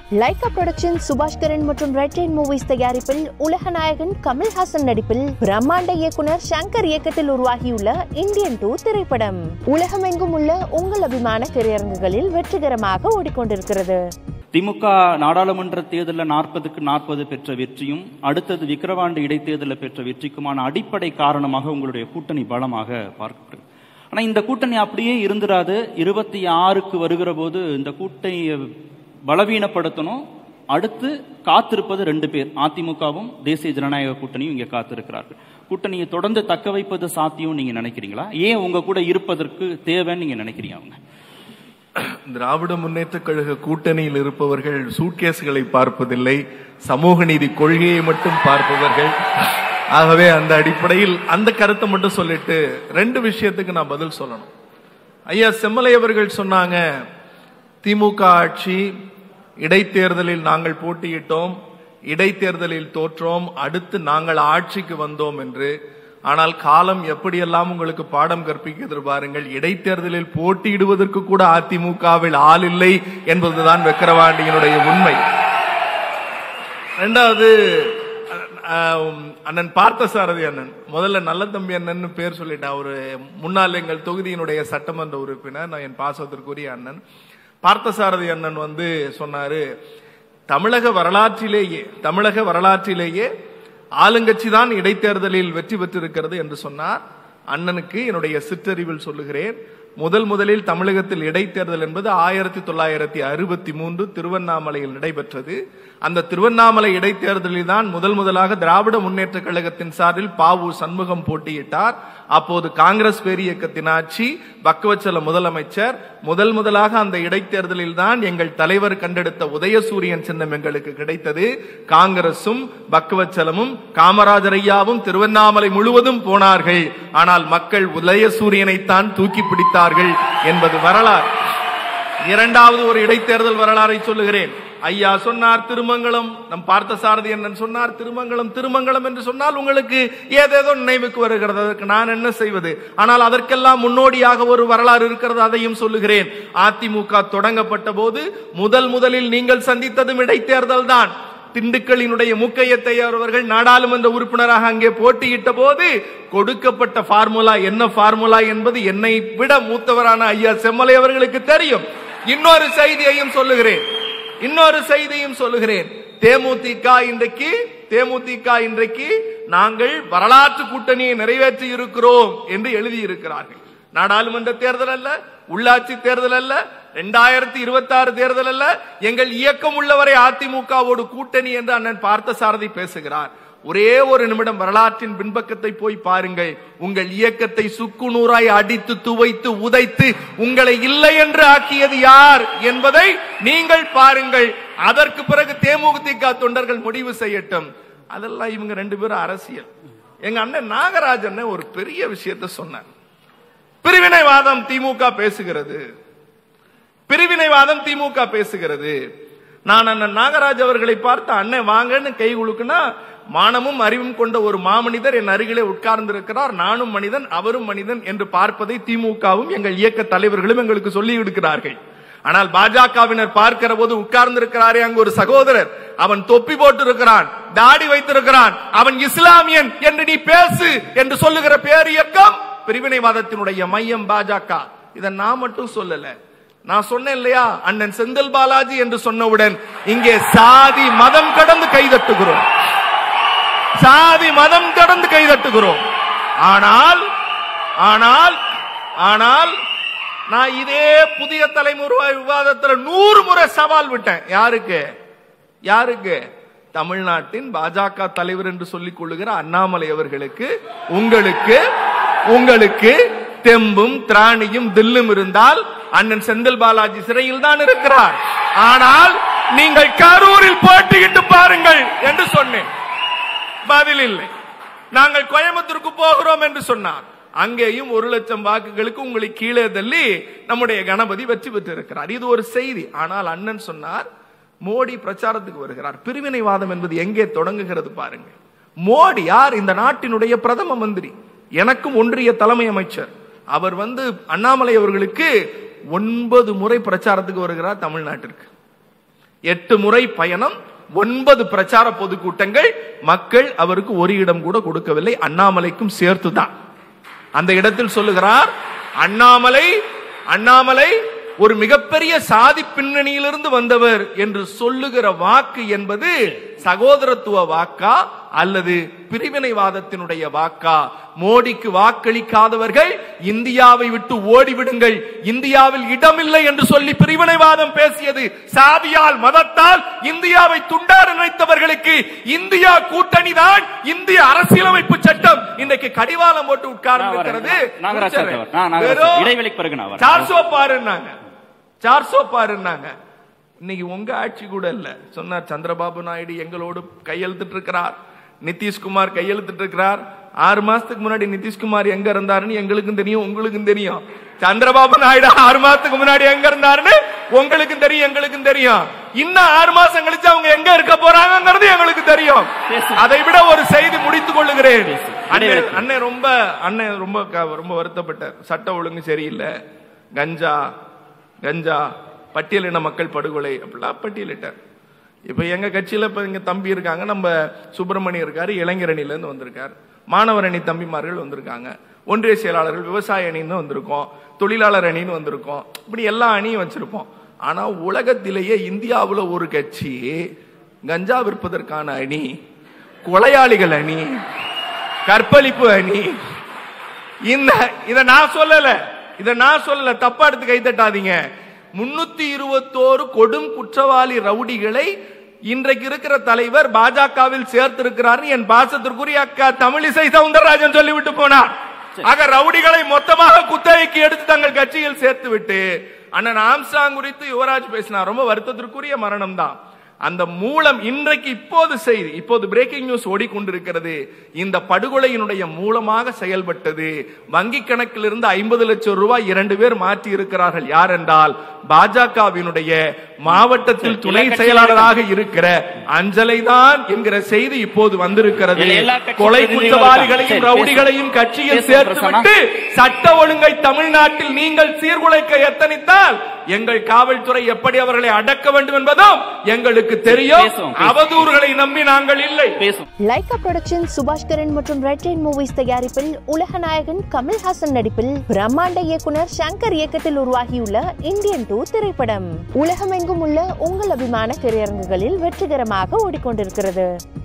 Lyca production Subaskaran மற்றும் red rain movies தயாரிப்பில் உலகநாயகன் கமல்ஹாசன் நடிப்பில் பிரம்மாண்ட இயக்குனர் சங்கர் இயக்கத்தில் உருவாகியுள்ள இந்தியன் டூ திரைப்படம் உலகமெங்கும் உள்ள உங்கள் அபிமான திரையரங்குகளில் வெற்றிகரமாக ஓடிக்கொண்டிருக்கிறது திமுக நாடாளுமன்ற தேர்தலில் நாற்பதுக்கு நாற்பது பெற்ற வெற்றியும் அடுத்தது விக்கிரவாண்டி இடைத்தேர்தலில் பெற்ற வெற்றிக்குமான அடிப்படை காரணமாக உங்களுடைய கூட்டணி பலமாக பார்க்கப்படுது ஆனா இந்த கூட்டணி அப்படியே இருந்துராது இருபத்தி ஆறுக்கு வருகிற போது இந்த கூட்டணியை பலவீனப்படுத்தணும் அடுத்து காத்திருப்பது ரெண்டு பேர் அதிமுகவும் தேசிய ஜனநாயக கூட்டணியும் இங்க காத்திருக்கிறார்கள் கூட்டணியை தொடர்ந்து தக்க வைப்பது சாத்தியம் நீங்க நினைக்கிறீங்களா ஏன் உங்க கூட இருப்பதற்கு தேவைன்னு நீங்க நினைக்கிறீங்க அவங்க திராவிட முன்னேற்ற கழக கூட்டணியில் இருப்பவர்கள் சூட்கேஸ்களை பார்ப்பதில்லை சமூக நீதி கொள்கையை மட்டும் பார்ப்பவர்கள் ஆகவே அந்த அடிப்படையில் அந்த கருத்தை மட்டும் சொல்லிட்டு ரெண்டு விஷயத்துக்கு நான் பதில் சொல்லணும் ஐயா செம்மலை அவர்கள் சொன்னாங்க திமுக ஆட்சி இடைத்தேர்தலில் நாங்கள் போட்டியிட்டோம் இடைத்தேர்தலில் தோற்றோம் அடுத்து நாங்கள் ஆட்சிக்கு வந்தோம் என்று ஆனால் காலம் எப்படியெல்லாம் உங்களுக்கு பாடம் கற்பிக்கிறது பாருங்கள் இடைத்தேர்தலில் போட்டியிடுவதற்கு கூட அதிமுகவில் ஆள் இல்லை என்பதுதான் விக்கிரவாண்டியினுடைய உண்மை ரெண்டாவது அஹ், அண்ணன் பார்த்தசாரதி அண்ணன் முதல்ல நல்ல தம்பி அண்ணன் பேர் சொல்லிட்டேன் அவரு முன்னாள் எங்கள் தொகுதியினுடைய சட்டமன்ற உறுப்பினர் நான் என் பாசத்திற்குரிய அண்ணன் பார்த்தசாரதி அண்ணன் வந்து சொன்னாரு தமிழக வரலாற்றிலேயே தமிழக வரலாற்றிலேயே ஆளுங்கட்சி தான் இடைத்தேர்தலில் வெற்றி பெற்றிருக்கிறது என்று சொன்னார் அண்ணனுக்கு என்னுடைய சிற்றறிவில் சொல்லுகிறேன் முதல் முதலில் தமிழகத்தில் இடைத்தேர்தல் என்பது ஆயிரத்தி தொள்ளாயிரத்தி அறுபத்தி மூன்று திருவண்ணாமலையில் நடைபெற்றது அந்த திருவண்ணாமலை இடைத்தேர்தலில் தான் முதல் முதலாக திராவிட முன்னேற்ற கழகத்தின் சார்பில் பாவு சண்முகம் போட்டியிட்டார் அப்போது காங்கிரஸ் பேரியக்கத்தின் ஆட்சி பக்கவச்சல முதலமைச்சர் முதல் முதலாக அந்த இடைத்தேர்தலில் தான் எங்கள் தலைவர் கண்டெடுத்த உதயசூரியன் சின்னம் எங்களுக்கு கிடைத்தது காங்கிரசும் பக்கவச்சலமும் காமராஜர் ஐயாவும் திருவண்ணாமலை முழுவதும் போனார்கள் ஆனால் மக்கள் உதயசூரியனைத்தான் தூக்கி பிடித்தார்கள் என்பது வரலாறு இரண்டாவது ஒரு இடைத்தேர்தல் வரலாறை சொல்லுகிறேன் ஐயா சொன்னார் திருமங்கலம் நம் பார்த்த சாரதி என்னன்னு சொன்னார் திருமங்கலம் திருமங்கலம் என்று சொன்னால் உங்களுக்கு ஏதேதோ நினைவுக்கு வருகிறது அதற்கு நான் என்ன செய்வது ஆனால் அதற்கெல்லாம் முன்னோடியாக ஒரு வரலாறு இருக்கிறது அதையும் சொல்லுகிறேன் அதிமுக தொடங்கப்பட்ட போது முதல் முதலில் நீங்கள் சந்தித்ததும் இடைத்தேர்தல் தான் திண்டுக்கலினுடைய முக்கையத்தை அவர்கள் நாடாளுமன்ற உறுப்பினராக அங்கே போட்டியிட்ட போது கொடுக்கப்பட்ட ஃபார்முலா என்ன ஃபார்முலா என்பது என்னை விட மூத்தவரான ஐயா செம்மலை அவர்களுக்கு தெரியும் இன்னொரு செய்தியையும் சொல்லுகிறேன் இன்னொரு செய்தியும் சொல்லுகிறேன் தேமுதிக இன்றைக்கு தேமுதிக இன்றைக்கு நாங்கள் வரலாற்று கூட்டணியை நிறைவேற்றி இருக்கிறோம் என்று எழுதியிருக்கிறார்கள் நாடாளுமன்ற தேர்தல் அல்ல உள்ளாட்சி தேர்தல் அல்ல இரண்டாயிரத்தி இருபத்தி ஆறு தேர்தல் அல்ல எங்கள் இயக்கம் உள்ளவரை அதிமுகவோடு கூட்டணி என்று அண்ணன் பார்த்தசாரதி பேசுகிறார் ஒரே ஒரு நிமிடம் வரலாற்றின் பின்பக்கத்தை போய் பாருங்கள் உங்கள் இயக்கத்தை சுக்குநூறாய் அடித்து துவைத்து உதைத்து உங்களை இல்லை என்று ஆக்கியது யார் என்பதை நீங்கள் பாருங்கள் அதற்கு பிறகு தேமுதிக தொண்டர்கள் முடிவு செய்யட்டும் அதெல்லாம் இவங்க ரெண்டு பேரும் அரசியல் எங்க அண்ணன் நாகராஜன் ஒரு பெரிய விஷயத்தை சொன்னார் பிரிவினைவாதம் திமுக பேசுகிறது பிரிவினைவாதம் திமுக பேசுகிறது நான் அண்ணன் நாகராஜ் அவர்களை பார்த்து அண்ணன் வாங்கன்னு கை குலுக்குனா மானமும் அறிவும் கொண்ட ஒரு மாமனிதர் என் அருகிலே உட்கார்ந்திருக்கிறார் நானும் மனிதன் அவரும் மனிதன் என்று பார்ப்பதை திமுகவும் எங்கள் இயக்க தலைவர்களும் எங்களுக்கு சொல்லி இருக்கிறார்கள் ஆனால் பாஜகவினர் பார்க்கிற போது உட்கார்ந்திருக்கிறாரே அங்கு ஒரு சகோதரர் அவன் தொப்பி போட்டு இருக்கிறான் தாடி வைத்திருக்கிறான் அவன் இஸ்லாமியன் என்று நீ பேசு என்று சொல்லுகிற பேர் இயக்கம் பிரிவினைவாதத்தினுடைய மையம் பாஜக இதை நான் மட்டும் சொல்லல நான் சொன்னேன் இல்லையா அண்ணன் செந்தில் பாலாஜி என்று சொன்னவுடன் இங்கே சாதி மதம் கடந்து கைதட்டுகிறோம் சாதி மதம் கடந்து கைதட்டுகிறோம் ஆனால் ஆனால் ஆனால் நான் இதே புதிய தலைமுறை விவாதத்துல நூறு முறை சவால் விட்டேன் யாருக்கு யாருக்கு தமிழ்நாட்டின் பாஜக தலைவர் என்று சொல்லிக் கொள்ளுகிற அண்ணாமலை அவர்களுக்கு உங்களுக்கு உங்களுக்கு தெம்பும் திராணியும் தில்லும் இருந்தால் அண்ணன் செந்தில் பாலாஜி சிறையில் தான் இருக்கிறார் ஆனால் நீங்கள் கரூரில் போட்டியிட்டு பாருங்கள் என்று சொன்னேன் பதில் இல்லை நாங்கள் கோயம்புத்தூருக்கு போகிறோம் என்று சொன்னார் அங்கேயும் ஒரு லட்சம் வாக்குகளுக்கு உங்களை கீழே தள்ளி நம்முடைய கணபதி வெற்றி பெற்றிருக்கிறார் இது ஒரு செய்தி ஆனால் அண்ணன் சொன்னார் மோடி பிரச்சாரத்துக்கு வருகிறார் பிரிவினைவாதம் என்பது எங்கே தொடங்குகிறது பாருங்க மோடி யார் இந்த நாட்டினுடைய பிரதம மந்திரி எனக்கும் ஒன்றிய தலைமை அமைச்சர் அவர் வந்து அண்ணாமலை அவர்களுக்கு ஒன்பது முறை பிரச்சாரத்துக்கு வருகிறார் தமிழ்நாட்டிற்கு எட்டு முறை பயணம் ஒன்பது பிரச்சார பொதுக்கூட்டங்கள் மக்கள் அவருக்கு ஒரு இடம் கூட கொடுக்கவில்லை அண்ணாமலைக்கும் சேர்த்துதான் அந்த இடத்தில் சொல்லுகிறார் அண்ணாமலை அண்ணாமலை ஒரு மிகப்பெரிய சாதி பின்னணியிலிருந்து வந்தவர் என்று சொல்லுகிற வாக்கு என்பது சகோதரத்துவ வாக்கா அல்லது பிரிவினைவாதத்தினுடைய வாக்கா மோடிக்கு வாக்களிக்காதவர்கள் இந்தியாவை விட்டு ஓடிவிடுங்கள் இந்தியாவில் இடமில்லை என்று சொல்லி பிரிவினைவாதம் பேசியது சாதியால் மதத்தால் இந்தியாவை துண்டாட நினைத்தவர்களுக்கு இந்தியா கூட்டணி தான் இந்திய அரசியலமைப்பு சட்டம் இன்றைக்கு கடிவாளம் போட்டு உட்கார்ந்து நான் வரேன். இருக்கிறது நாகராஜ் சார் அவர். நான் நாகராஜ் சார். இடைவெளிக்கு பிறகு நான் வரேன். சார்சோ பாருன்னாங்க சார்சோ பாருன்னாங்க இன்னைக்கு உங்க ஆட்சி கூட இல்ல சொன்னார் சந்திரபாபு நாயுடு எங்களோடு கையெழுத்திட்டு இருக்கிறார் நிதிஷ்குமார் கையெழுத்திட்டு இருக்கிறார் ஆறு மாசத்துக்கு முன்னாடி நிதிஷ்குமார் எங்க இருந்தாருன்னு எங்களுக்கும் தெரியும் உங்களுக்கும் தெரியும் சந்திரபாபு நாயுடு ஆறு மாசத்துக்கு முன்னாடி எங்க இருந்தாருன்னு உங்களுக்கும் தெரியும் எங்களுக்கும் தெரியும் இன்னும் ஆறு மாசம் கழிச்சு அவங்க எங்க இருக்க போறாங்கிறது எங்களுக்கு தெரியும் பேசுங்க. அதை விட ஒரு செய்தி முடித்துக் கொள்ளுகிறேன் பேசுங்க. அண்ணன் இடைவெளி. அண்ணன் ரொம்ப அண்ணன் ரொம்ப க- ரொம்ப வருத்தப்பட்டார் சட்ட ஒழுங்கு சரியில்லை கஞ்சா கஞ்சா பட்டியலின மக்கள் படுகொலை அப்படிலாம் பட்டியலிட்டார் இப்ப எங்க கட்சியில இப்ப இங்க தம்பி இருக்காங்க நம்ம சுப்பிரமணியம் இருக்காரு இளைஞரணில இருந்து வந்திருக்கார் மாணவர் அணி தம்பிமார்கள் வந்திருக்காங்க ஒன்றிய செயலாளர்கள் விவசாய அணின்னு வந்திருக்கோம் தொழிலாளர் அணின்னு வந்திருக்கோம் இப்படி எல்லா அணியும் வச்சிருப்போம் ஆனா உலகத்திலேயே இந்தியாவுல ஒரு கட்சி கஞ்சா விற்பதற்கான அணி கொலையாளிகள் அணி கற்பழிப்பு அணி இந்த இத நான் சொல்லல இத நான் சொல்லல தப்பா எடுத்து கை தட்டாதீங்க முன்னூத்தி இருபத்தோரு கொடும் குற்றவாளி ரவுடிகளை இன்றைக்கு இருக்கிற தலைவர் பாஜகவில் சேர்த்திருக்கிறார் என் பாசத்திற்குரிய அக்கா தமிழிசை சவுந்தரராஜன் சொல்லிவிட்டு போனார் ஆக ரவுடிகளை மொத்தமாக குத்தகைக்கு எடுத்து தங்கள் கட்சியில் சேர்த்து விட்டு அண்ணன் ஆம்சாங் குறித்து யுவராஜ் பேசினார் ரொம்ப வருத்தத்திற்குரிய மரணம் தான் அந்த மூலம் இன்றைக்கு இப்போது செய்தி இப்போது பிரேக்கிங் நியூஸ் ஓடிக்கொண்டிருக்கிறது இந்த படுகொலையினுடைய மூலமாக செயல்பட்டது வங்கி கணக்கிலிருந்து ஐம்பது லட்சம் ரூபாய் இரண்டு பேர் மாற்றி இருக்கிறார்கள் யார் என்றால் பாஜகவினுடைய மாவட்டத்தில் துணை எல்லா கட்சியிலும் செயலாளராக இருக்கிற அஞ்சலை தான் என்கிற செய்தி இப்போது வந்திருக்கிறது எல்லா- எல்லா கட்சி கொலை பிரதிநிதிகளும் குற்றவாளிகளையும் சரி, ரவுடிகளையும் கட்சியில் பேசுங்க, சேர்த்துவிட்டு சட்ட ஒழுங்கை தமிழ்நாட்டில் நீங்கள் சீர்குலைக்க எத்தனித்தால் எங்கள் காவல்துறை எப்படி அவர்களை அடக்க வேண்டும் என்பதும் எங்களுக்கு தெரியும் பேசுவோம், பேசுவோம். அவதூறுகளை நம்பி நாங்கள் இல்லை பேசும் லைகா புரொடக்ஷன் சுபாஷ்கரன் மற்றும் ரெட் ரெயின் மூவிஸ் தயாரிப்பில் உலகநாயகன் கமல்ஹாசன் நடிப்பில் பிரம்மாண்ட இயக்குனர் சங்கர் இயக்கத்தில் உருவாகியுள்ள இந்தியன் டூ திரைப்படம் உலகமெங்கும் உள்ள உங்கள் அபிமான திரையரங்குகளில் வெற்றிகரமாக ஓடிக்கொண்டிருக்கிறது